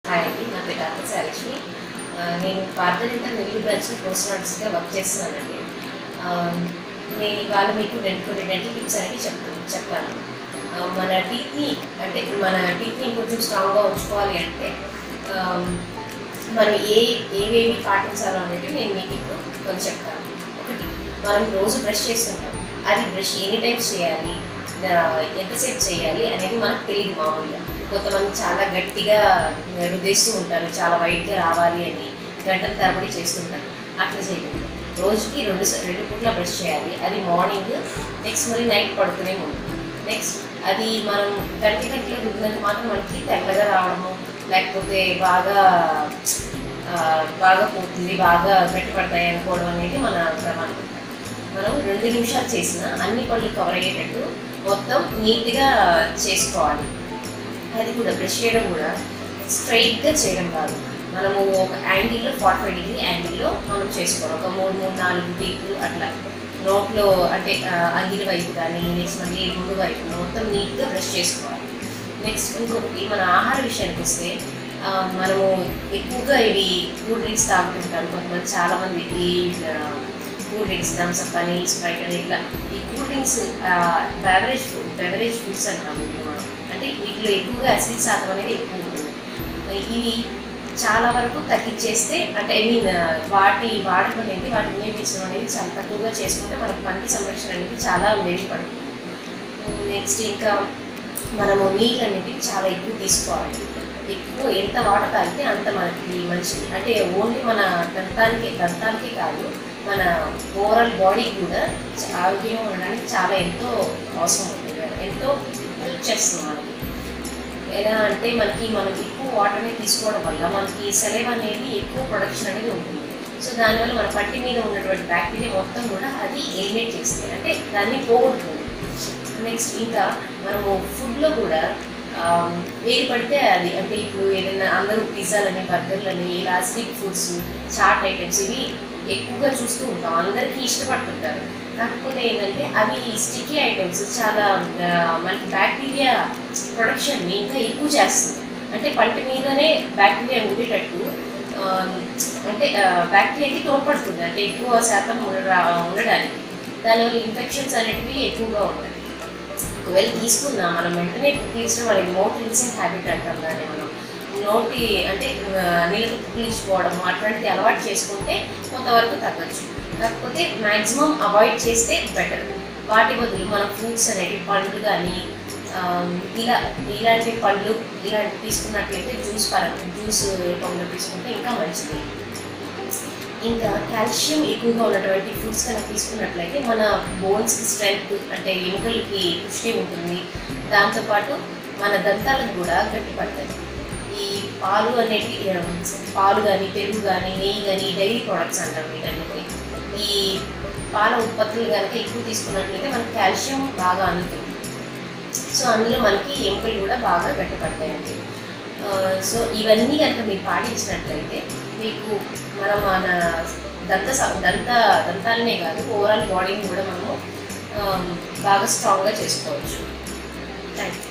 Hi అండి నా పేరు డాక్టర్ శాలక్ష్మి ఆ, నేను భారతదేశ నెల్లూరు బ్రాంచ్లో పోస్ట్ నర్స్గా వర్క్ చేస్తున్నానండి ఆ, నేను ఇవాళ మీకు రెండు కొన్ని డెంటల్ టిప్స్ అనేది చెప్తాను చెప్తాను ఆ, మన టీత్ని అంటే మన టీత్ని కొంచెం స్ట్రాంగ్గా ఉంచుకోవాలి అంటే ఆ, మనం ఏ ఏవేవి పాటించాలో అనేది నేను మీకు ఇప్పుడు కొంచెం చెప్తాను ఒకటి మనం రోజు బ్రష్ చేస్తుంటాం అది బ్రష్ ఎనీ టైమ్స్ చేయాలి ఆ, ఎంతసేపు చేయాలి అనేది మనకు తెలియదు మామూలుగా కొంతమంది చాలా గట్టిగా రుద్దేస్తూ ఉంటారు చాలా వైట్గా రావాలి అని గంటల తరబడి చేస్తుంటారు అట్లా చేయకూడదు రోజుకి రెండు స- రెండు పూట్ల బ్రష్ చేయాలి అది మార్నింగ్ నెక్స్ట్ మరి నైట్ పడుకునే ముందు నెక్స్ట్ అది మనం గంట గంటలో రుద్దినంత మాత్రం మనకి తెల్లగా రావడము లేకపోతే బాగా ఆ, బాగా పోతుంది బాగా గట్టిపడతాయి అనుకోవడం అనేది మన ప్రమాణం మనం రెండు నిమిషాలు చేసిన అన్ని పళ్ళు కవర్ అయ్యేటట్టు మొత్తం నీట్గా చేసుకోవాలి అది కూడా బ్రష్ చేయడం కూడా స్ట్రైట్గా చేయడం కాదు మనము ఒక యాంగిల్లో ఫార్టీ ఫైవ్ డిగ్రీ యాంగిల్లో మనం చేసుకోవాలి ఒక మూడు మూడు నాలుగు డిగ్రీ అట్లా నోట్లో అంటే ఆ, అంగిలి వైపు కానీ నెక్స్ట్ మళ్ళీ ముందు వైపు మొత్తం నీట్గా బ్రష్ చేసుకోవాలి నెక్స్ట్ ఇంకొకటి మన ఆహార విషయానికి వస్తే ఆ, మనము ఎక్కువగా ఇవి కూల్ డ్రింక్స్ తాగుతుంటారు కొంతమంది చాలామంది ఈ కూల్ డ్రింక్స్ థమ్స్అప్ అని స్ప్రైట్ అని ఇట్లా ఈ cool drinks beverage food beverage foods అంటాము వీటిని మనం. అంటే వీటిలో ఎక్కువగా అసిడ్ శాతం అనేది ఎక్కువ ఉంటుంది ఇవి చాలా వరకు తగ్గించేస్తే అంటే ఐ మీన్ వాటి వాడకం అనేది వాటి వినియోగించడం అనేది చాలా తక్కువగా చేసుకుంటే మనకు పంటి సంరక్షణ అనేది చాలా మెరుగుపడుతుంది నెక్స్ట్ ఇంకా మనము నీళ్ళు అనేది చాలా ఎక్కువ తీసుకోవాలి ఎక్కువ ఎంత వాటర్ తాగితే అంత మనకి మంచిది అంటే ఓన్లీ మన దంతానికి దంతానికి కాదు మన ఓవరాల్ బాడీ కూడా చ- ఆరోగ్యంగా ఉండడానికి చాలా ఎంతో అవసరం ఉంటుంది ఎంతో హెల్ప్ చేస్తుంది మనకి ఎలా అంటే మనకి మనం ఎక్కువ వాటర్ని తీసుకోవడం వల్ల మనకి సెలవు అనేది ఎక్కువ ప్రొడక్షన్ అనేది ఉంటుంది సో దానివల్ల మన పట్టి మీద ఉన్నటువంటి బ్యాక్టీరియా మొత్తం కూడా అది ఎలిమినేట్ చేస్తుంది అంటే దాన్ని పోగొడుతుంది నెక్స్ట్ ఇంకా మనము ఫుడ్లో కూడా ఆమ్, ఏది పడితే అది అంటే ఇప్పుడు ఏదైనా అందరూ పిజ్జాలని బర్గర్లని ఇలా స్ట్రీట్ ఫుడ్స్ చాట్ ఐటమ్స్ ఇవి ఎక్కువగా చూస్తూ ఉంటాం అందరికీ ఇష్టపడుతుంటారు కాకపోతే ఏంటంటే అవి స్టిక్కీ ఐటమ్స్ చాలా ఆ, మనకి బ్యాక్టీరియా ప్రొడక్షన్ని ఇంకా ఎక్కువ చేస్తుంది అంటే పంట మీదనే బ్యాక్టీరియా ఉండేటట్టు ఆ, అంటే బ్యాక్టీరియాకి తోడ్పడుతుంది అంటే ఎక్కువ శాతం ఉండ ఉండడానికి దానివల్ల ఇన్ఫెక్షన్స్ అనేటివి ఎక్కువగా ఉంటాయి ఒకవేళ తీసుకున్నా మనం వెంటనే కుక్కించడం అనేది నోట్ రిన్సింగ్ హ్యాబిట్ అంటాం దాన్ని మనం నోటి అంటే ఆ, నీళ్ళతో కుక్కించుకోవడం అటువంటిది అలవాటు చేసుకుంటే కొంతవరకు తగ్గచ్చు కాకపోతే మ్యాక్సిమం అవాయిడ్ చేస్తే బెటర్ వాటి బదులు మనం ఫ్రూట్స్ అనేవి పండ్లు కానీ ఇలా ఇలాంటి పళ్ళు ఇలాంటి తీసుకున్నట్లయితే జ్యూస్ పరంగా జ్యూస్ రూపంలో తీసుకుంటే ఇంకా మంచిది ఇంకా కాల్షియం ఎక్కువగా ఉన్నటువంటి ఫుడ్స్ కనుక తీసుకున్నట్లయితే మన బోన్స్కి స్ట్రెంగ్త్ అంటే ఎముకలకి పుష్టి ఉంటుంది దాంతోపాటు మన దంతాలకు కూడా గట్టిపడతాయి ఈ పాలు అనేవి ఆ, పాలు కానీ పెరుగు కానీ నెయ్యి కానీ డైరీ ప్రోడక్ట్స్ అంటారు వీటన్నిటి ఈ పాల ఉత్పత్తులు కనుక ఎక్కువ తీసుకున్నట్లయితే మనకి కాల్షియం బాగా అందుతుంది సో అందులో మనకి ఎముకలు కూడా బాగా గట్టిపడతాయండి ఆ, సో ఇవన్నీ కనుక మీరు పాటించినట్లయితే మీకు మనం మన దంత స- దంత దంతాలనే కాదు ఓవరాల్ బాడీని కూడా మనము ఆ, బాగా స్ట్రాంగ్గా చేసుకోవచ్చు థ్యాంక్ యూ